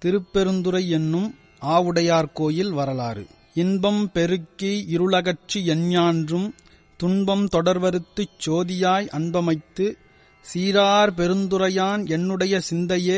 திருப்பெருந்துறை என்னும் ஆவுடையார் கோயில் வரலாறு இன்பம் பெருக்கி இருளகற்றி எஞ்ஞான்றும் துன்பம் தொடர்வறுத்துச் சோதியாய் அன்பமைத்து சீரார் பெருந்துரையான் என்னுடைய சிந்தையே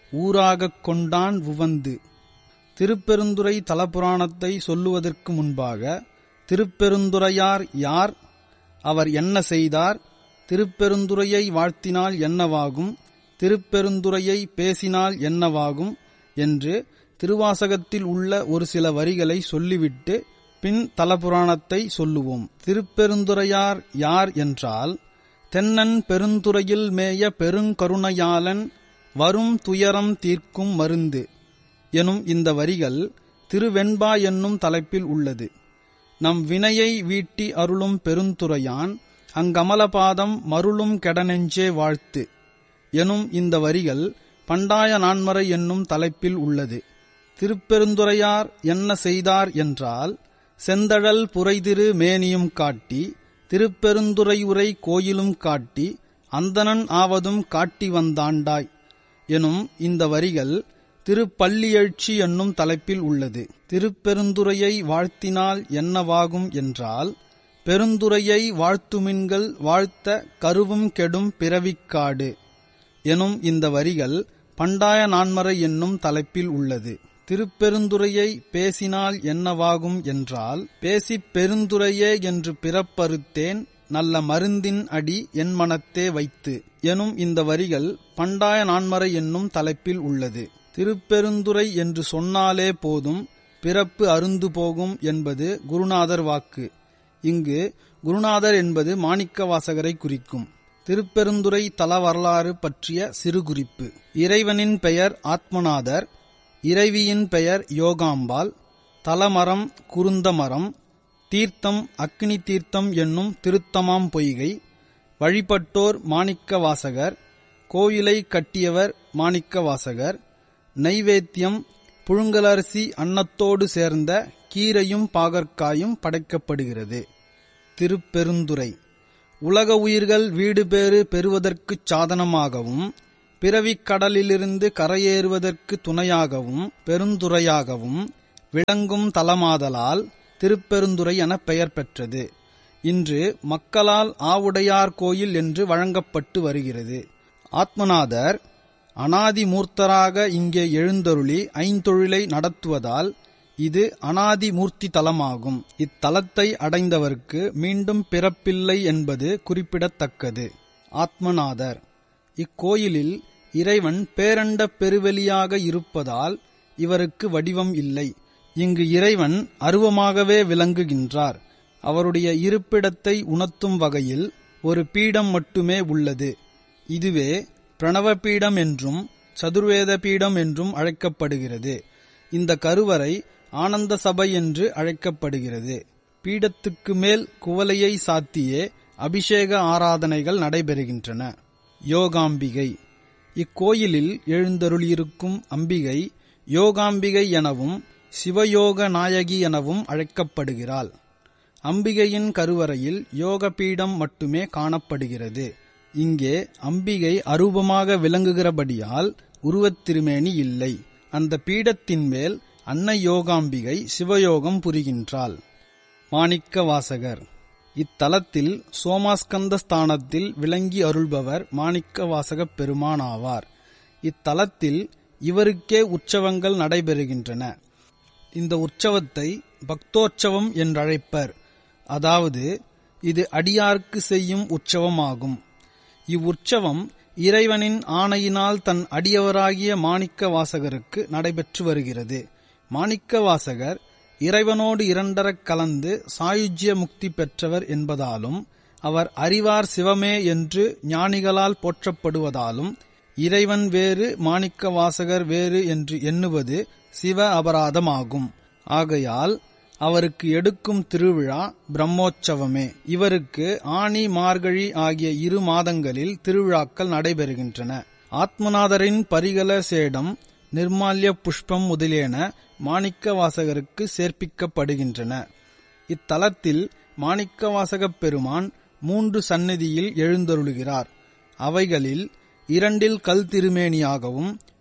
ஊராகக் கொண்டான் உவந்து திருப்பெருந்துறை தலபுராணத்தை சொல்லுவதற்கு முன்பாக திருப்பெருந்துரையார் யார் அவர் என்ன செய்தார் திருப்பெருந்துறையை வாழ்த்தினால் என்னவாகும் திருப்பெருந்துறையை பேசினால் என்னவாகும் என்று திருவாசகத்தில் உள்ள ஒரு சில வரிகளை சொல்லிவிட்டு பின் தலபுராணத்தை சொல்லுவோம் திருப்பெருந்துரையார் யார் என்றால் தென்னன் பெருந்துறையில் மேய பெருங்கருணையாளன் வரும் துயரம் தீர்க்கும் மருந்து எனும் இந்த வரிகள் திருவெண்பா என்னும் தலைப்பில் உள்ளது நம் வினையை வீட்டி அருளும் பெருந்துரையான் அங்கமலபாதம் மருளும் கெடநெஞ்சே வாழ்த்து எனும் இந்த வரிகள் பண்டாய நான்மறை என்னும் தலைப்பில் உள்ளது திருப்பெருந்துரையார் என்ன செய்தார் என்றால் செந்தழல் புரைதிரு மேனியும் காட்டி திருப்பெருந்துறையுரை கோயிலும் காட்டி அந்தணன் ஆவதும் காட்டி வந்தாண்டாய் எனும் இந்த வரிகள் திருப்பள்ளியழ்ச்சி என்னும் தலைப்பில் உள்ளது திருப்பெருந்துறையை வாழ்த்தினால் என்னவாகும் என்றால் பெருந்துறையை வாழ்த்துமின்கள் வாழ்த்த கருவும் கெடும் பிறவிக்காடு எனும் இந்த வரிகள் பண்டாய நான்மறை என்னும் தலைப்பில் உள்ளது திருப்பெருந்துறையை பேசினால் என்னவாகும் என்றால் பேசிப் பெருந்துறையே என்று பிறப்பறுத்தேன் நல்ல மருந்தின் அடி என் மனத்தே வைத்து எனும் இந்த வரிகள் பண்டாய நான்மறை என்னும் தலைப்பில் உள்ளது திருப்பெருந்துறை என்று சொன்னாலே போதும் பிறப்பு அருந்து போகும் என்பது குருநாதர் வாக்கு இங்கு குருநாதர் என்பது மாணிக்க வாசகரை குறிக்கும் திருப்பெருந்துறை தல வரலாறு பற்றிய சிறு குறிப்பு இறைவனின் பெயர் ஆத்மநாதர் இறைவியின் பெயர் யோகாம்பாள் தலமரம் குருந்தமரம் தீர்த்தம் அக்னி தீர்த்தம் என்னும் திருத்தமாம் பொய்கை வழிபட்டோர் மாணிக்க வாசகர் கோயிலை கட்டியவர் மாணிக்க வாசகர் நைவேத்தியம் புழுங்கலரிசி அன்னத்தோடு சேர்ந்த கீரையும் பாகற்காயும் படைக்கப்படுகிறது திருப்பெருந்துறை உலக உயிர்கள் வீடு பேறு பெறுவதற்குச் சாதனமாகவும் பிறவிக் கடலிலிருந்து கரையேறுவதற்கு துணையாகவும் பெருந்துறையாகவும் விளங்கும் தலமாதலால் திருப்பெருந்துறை என பெயர் பெற்றது இன்று மக்களால் ஆவுடையார் கோயில் என்று வழங்கப்பட்டு வருகிறது ஆத்மநாதர் அனாதி மூர்த்தராக இங்கே எழுந்தருளி ஐந்தொழிலை நடத்துவதால் இது அனாதி மூர்த்தி தலமாகும் இத்தலத்தை அடைந்தவர்க்கு மீண்டும் பிறப்பில்லை என்பது குறிப்பிடத்தக்கது ஆத்மநாதர் இக்கோயிலில் இறைவன் பேரண்ட பெருவெளியாக இருப்பதால் இவருக்கு வடிவம் இல்லை இங்கு இறைவன் அருவமாகவே விளங்குகின்றார் அவருடைய இருப்பிடத்தை உணர்த்தும் வகையில் ஒரு பீடம் மட்டுமே உள்ளது இதுவே பிரணவ பீடம் என்றும் சதுர்வேத பீடம் என்றும் அழைக்கப்படுகிறது இந்த கருவறை ஆனந்த சபை என்று அழைக்கப்படுகிறது பீடத்துக்கு மேல் குவலையை சாத்தியே அபிஷேக ஆராதனைகள் நடைபெறுகின்றன யோகாம்பிகை இக்கோயிலில் எழுந்தருளியிருக்கும் அம்பிகை யோகாம்பிகை எனவும் சிவயோக நாயகி எனவும் அழைக்கப்படுகிறாள் அம்பிகையின் கருவறையில் யோக பீடம் மட்டுமே காணப்படுகிறது இங்கே அம்பிகை அரூபமாக விளங்குகிறபடியால் உருவத்திருமேனி இல்லை அந்த பீடத்தின் மேல் அன்னை யோகாம்பிகை சிவயோகம் புரிகின்றாள் மாணிக்க வாசகர் இத்தலத்தில் சோமாஸ்கந்த ஸ்தானத்தில் விளங்கி அருள்பவர் மாணிக்க வாசகப் பெருமானாவார் இத்தலத்தில் இவருக்கே உற்சவங்கள் நடைபெறுகின்றன இந்த உற்சவத்தை பக்தோற்சவம் என்றழைப்பர் அதாவது இது அடியார்க்கு செய்யும் உற்சவமாகும் இவ்வுற்சவம் இறைவனின் ஆணையினால் தன் அடியவராகிய மாணிக்க வாசகருக்கு நடைபெற்று வருகிறது மாணிக்க வாசகர் இறைவனோடு இரண்டரக் கலந்து சாயுஜ்ய முக்தி பெற்றவர் என்பதாலும் அவர் அறிவார் சிவமே என்று ஞானிகளால் போற்றப்படுவதாலும் இறைவன் வேறு மாணிக்க வாசகர் வேறு என்று எண்ணுவது சிவ அபராதமாகும் ஆகையால் அவருக்கு எடுக்கும் திருவிழா பிரம்மோற்சவமே இவருக்கு ஆனி மார்கழி ஆகிய இரு மாதங்களில் திருவிழாக்கள் நடைபெறுகின்றன ஆத்மநாதரின் பரிகல சேடம் நிர்மால்ய புஷ்பம் முதலியன மாணிக்க வாசகருக்கு சேர்ப்பிக்கப்படுகின்றன இத்தலத்தில் மாணிக்க வாசகப் பெருமான் மூன்று சந்நிதியில் எழுந்தருளுகிறார் அவைகளில் இரண்டில் கல் திருமேனியாகவும்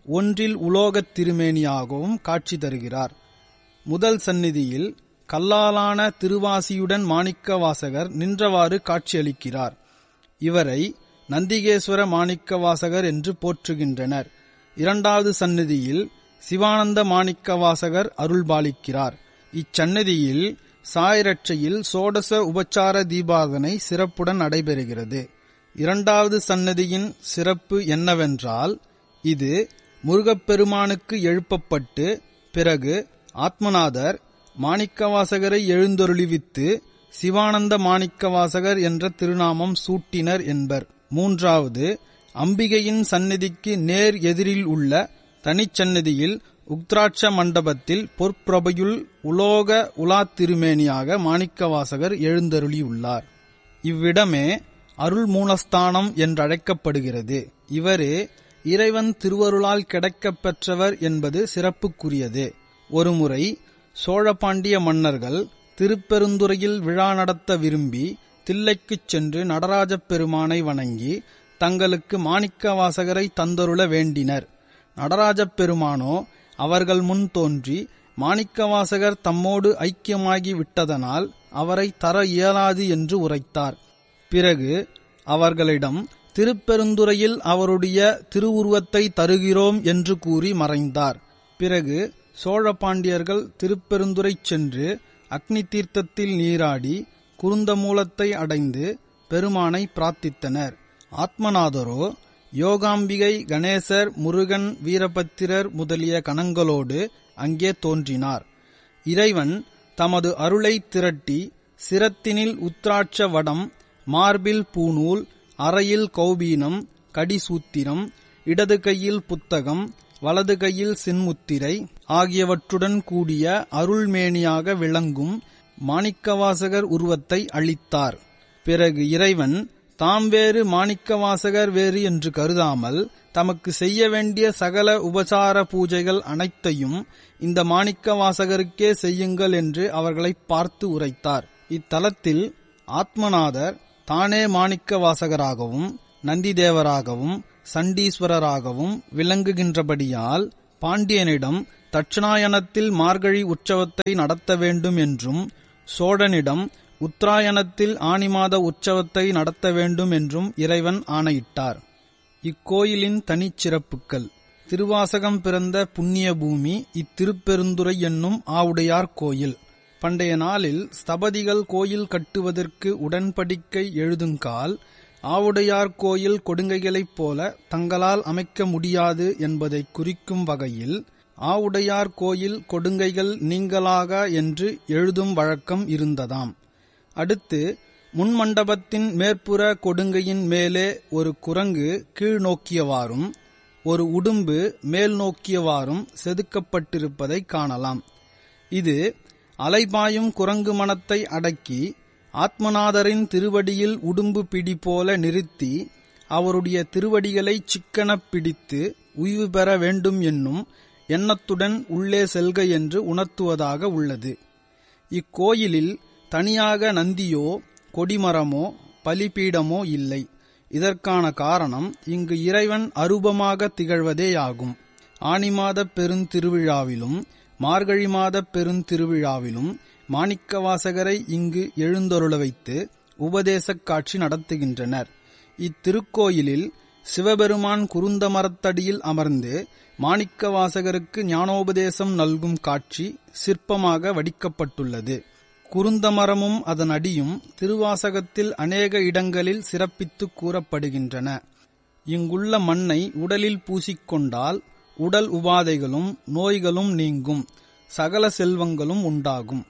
ஒன்றில் உலோகத் திருமேனியாகவும் காட்சி தருகிறார் முதல் சந்நிதியில் கல்லாலான திருவாசியுடன் மாணிக்கவாசகர் நின்றவாறு காட்சியளிக்கிறார் இவரை நந்திகேஸ்வர மாணிக்கவாசகர் என்று போற்றுகின்றனர் இரண்டாவது சந்நிதியில் சிவானந்த மாணிக்கவாசகர் அருள்பாலிக்கிறார் இச்சந்நிதியில் சாய்ரட்சையில் சோடச உபச்சார தீபாதனை சிறப்புடன் நடைபெறுகிறது இரண்டாவது சன்னதியின் சிறப்பு என்னவென்றால் இது முருகப்பெருமானுக்கு எழுப்பப்பட்டு பிறகு ஆத்மநாதர் மாணிக்கவாசகரை எழுந்தொருளிவித்து சிவானந்த மாணிக்கவாசகர் என்ற திருநாமம் சூட்டினர் என்பர் மூன்றாவது அம்பிகையின் சந்நிதிக்கு நேர் எதிரில் உள்ள தனிச்சந்நிதியில் உக்திராட்ச மண்டபத்தில் பொற்பிரபையுள் உலோக உலா திருமேனியாக மாணிக்கவாசகர் எழுந்தருளியுள்ளார் இவ்விடமே அருள் மூலஸ்தானம் என்றழைக்கப்படுகிறது இவரே இறைவன் திருவருளால் கிடைக்கப் பெற்றவர் என்பது சிறப்புக்குரியது ஒருமுறை சோழபாண்டிய மன்னர்கள் திருப்பெருந்துறையில் விழா நடத்த விரும்பி தில்லைக்குச் சென்று நடராஜப் பெருமானை வணங்கி தங்களுக்கு மாணிக்கவாசகரை தந்தருள வேண்டினர் நடராஜப் பெருமானோ அவர்கள் முன் தோன்றி மாணிக்கவாசகர் தம்மோடு ஐக்கியமாகி விட்டதனால் அவரை தர இயலாது என்று உரைத்தார் பிறகு அவர்களிடம் திருப்பெருந்துறையில் அவருடைய திருவுருவத்தை தருகிறோம் என்று கூறி மறைந்தார் பிறகு சோழ பாண்டியர்கள் திருப்பெருந்துறை சென்று அக்னி தீர்த்தத்தில் நீராடி குருந்தமூலத்தை அடைந்து பெருமானை பிரார்த்தித்தனர் ஆத்மநாதரோ யோகாம்பிகை கணேசர் முருகன் வீரபத்திரர் முதலிய கணங்களோடு அங்கே தோன்றினார் இறைவன் தமது அருளை திரட்டி சிரத்தினில் உத்ராட்ச வடம் மார்பில் பூநூல் அறையில் கௌபீனம் கடிசூத்திரம் இடது கையில் புத்தகம் வலது கையில் சின்முத்திரை ஆகியவற்றுடன் கூடிய அருள்மேனியாக விளங்கும் மாணிக்கவாசகர் உருவத்தை அளித்தார் பிறகு இறைவன் தாம் வேறு மாணிக்கவாசகர் வேறு என்று கருதாமல் தமக்கு செய்ய வேண்டிய சகல உபசார பூஜைகள் அனைத்தையும் இந்த மாணிக்கவாசகருக்கே செய்யுங்கள் என்று அவர்களை பார்த்து உரைத்தார் இத்தலத்தில் ஆத்மநாதர் தானே மாணிக்கவாசகராகவும் நந்திதேவராகவும் சண்டீஸ்வரராகவும் விளங்குகின்றபடியால் பாண்டியனிடம் தட்சிணாயனத்தில் மார்கழி உற்சவத்தை நடத்த வேண்டும் என்றும் சோழனிடம் உத்தராயணத்தில் ஆனிமாத உற்சவத்தை நடத்த வேண்டும் என்றும் இறைவன் ஆணையிட்டார் இக்கோயிலின் தனிச்சிறப்புகள் திருவாசகம் பிறந்த புண்ணிய பூமி இத்திருப்பெருந்துறை என்னும் ஆவுடையார் கோயில் பண்டைய நாளில் ஸ்தபதிகள் கோயில் கட்டுவதற்கு உடன்படிக்கை எழுதுங்கால் ஆவுடையார் கோயில் கொடுங்கைகளைப் போல தங்களால் அமைக்க முடியாது என்பதை குறிக்கும் வகையில் ஆவுடையார் கோயில் கொடுங்கைகள் நீங்களாக என்று எழுதும் வழக்கம் இருந்ததாம் அடுத்து முன்மண்டபத்தின் மேற்புற கொடுங்கையின் மேலே ஒரு குரங்கு கீழ் நோக்கியவாறும் ஒரு உடும்பு மேல் நோக்கியவாறும் செதுக்கப்பட்டிருப்பதை காணலாம் இது அலைபாயும் குரங்கு மனத்தை அடக்கி ஆத்மநாதரின் திருவடியில் உடும்பு பிடி போல நிறுத்தி அவருடைய திருவடிகளை சிக்கனப் பிடித்து உய்வு பெற வேண்டும் என்னும் எண்ணத்துடன் உள்ளே செல்க என்று உணர்த்துவதாக உள்ளது இக்கோயிலில் தனியாக நந்தியோ கொடிமரமோ பலிபீடமோ இல்லை இதற்கான காரணம் இங்கு இறைவன் அரூபமாக திகழ்வதேயாகும் ஆனிமாத பெருந்திருவிழாவிலும் மார்கழி மாத பெருந்திருவிழாவிலும் மாணிக்கவாசகரை இங்கு எழுந்தருள வைத்து உபதேசக் காட்சி நடத்துகின்றனர் இத்திருக்கோயிலில் சிவபெருமான் குருந்த மரத்தடியில் அமர்ந்து மாணிக்கவாசகருக்கு ஞானோபதேசம் நல்கும் காட்சி சிற்பமாக வடிக்கப்பட்டுள்ளது குருந்தமரமும் அதன் அடியும் திருவாசகத்தில் அநேக இடங்களில் சிறப்பித்து கூறப்படுகின்றன இங்குள்ள மண்ணை உடலில் பூசிக்கொண்டால் உடல் உபாதைகளும் நோய்களும் நீங்கும் சகல செல்வங்களும் உண்டாகும்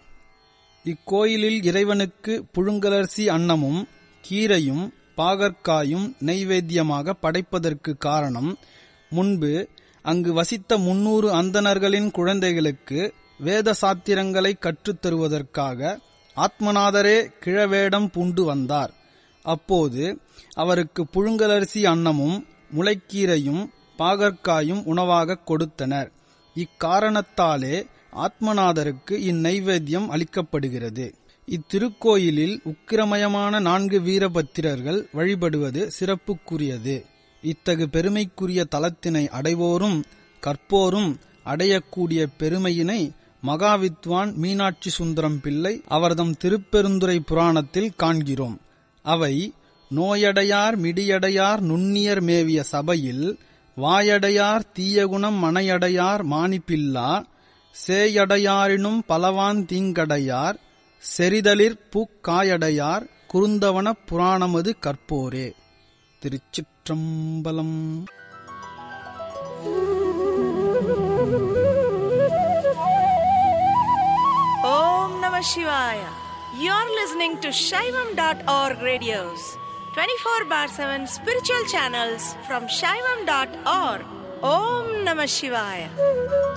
இக்கோயிலில் இறைவனுக்கு புழுங்கலரிசி அன்னமும் கீரையும் பாகற்காயும் நெய்வேத்தியமாக படைப்பதற்கு காரணம் முன்பு அங்கு வசித்த முன்னூறு அந்தணர்களின் குழந்தைகளுக்கு வேத சாத்திரங்களை கற்றுத்தருவதற்காக ஆத்மநாதரே கிழவேடம் பூண்டு வந்தார் அப்போது அவருக்கு புழுங்கலரிசி அன்னமும் முளைக்கீரையும் பாகற்காயும் உணவாக கொடுத்தனர் இக்காரணத்தாலே ஆத்மநாதருக்கு இந்நைவேத்தியம் அளிக்கப்படுகிறது இத்திருக்கோயிலில் உக்கிரமயமான நான்கு வீரபத்திரர்கள் வழிபடுவது சிறப்புக்குரியது இத்தகு பெருமைக்குரிய தலத்தினை அடைவோரும் கற்போரும் அடையக்கூடிய பெருமையினை மகாவித்வான் மீனாட்சி சுந்தரம் பிள்ளை அவர்தம் திருப்பெருந்துறை புராணத்தில் காண்கிறோம் அவை நோயடையார் மிடியடையார் நுண்ணியர் மேவிய சபையில் வாயடையார் தீயகுணம் மனையடையார் மானிப்பில்லா சேயடையாரினும் பலவான் தீங்கடையார் செறிதலிற் பூக்காயடையார் குறுந்தவன புராணமது கற்போரே திருச்சிற்றம்பலம் Om Namah Shivaya. You're listening to Shaivam.org radios, 24 bar 7 spiritual channels from Shaivam.org. Om Namah Shivaya.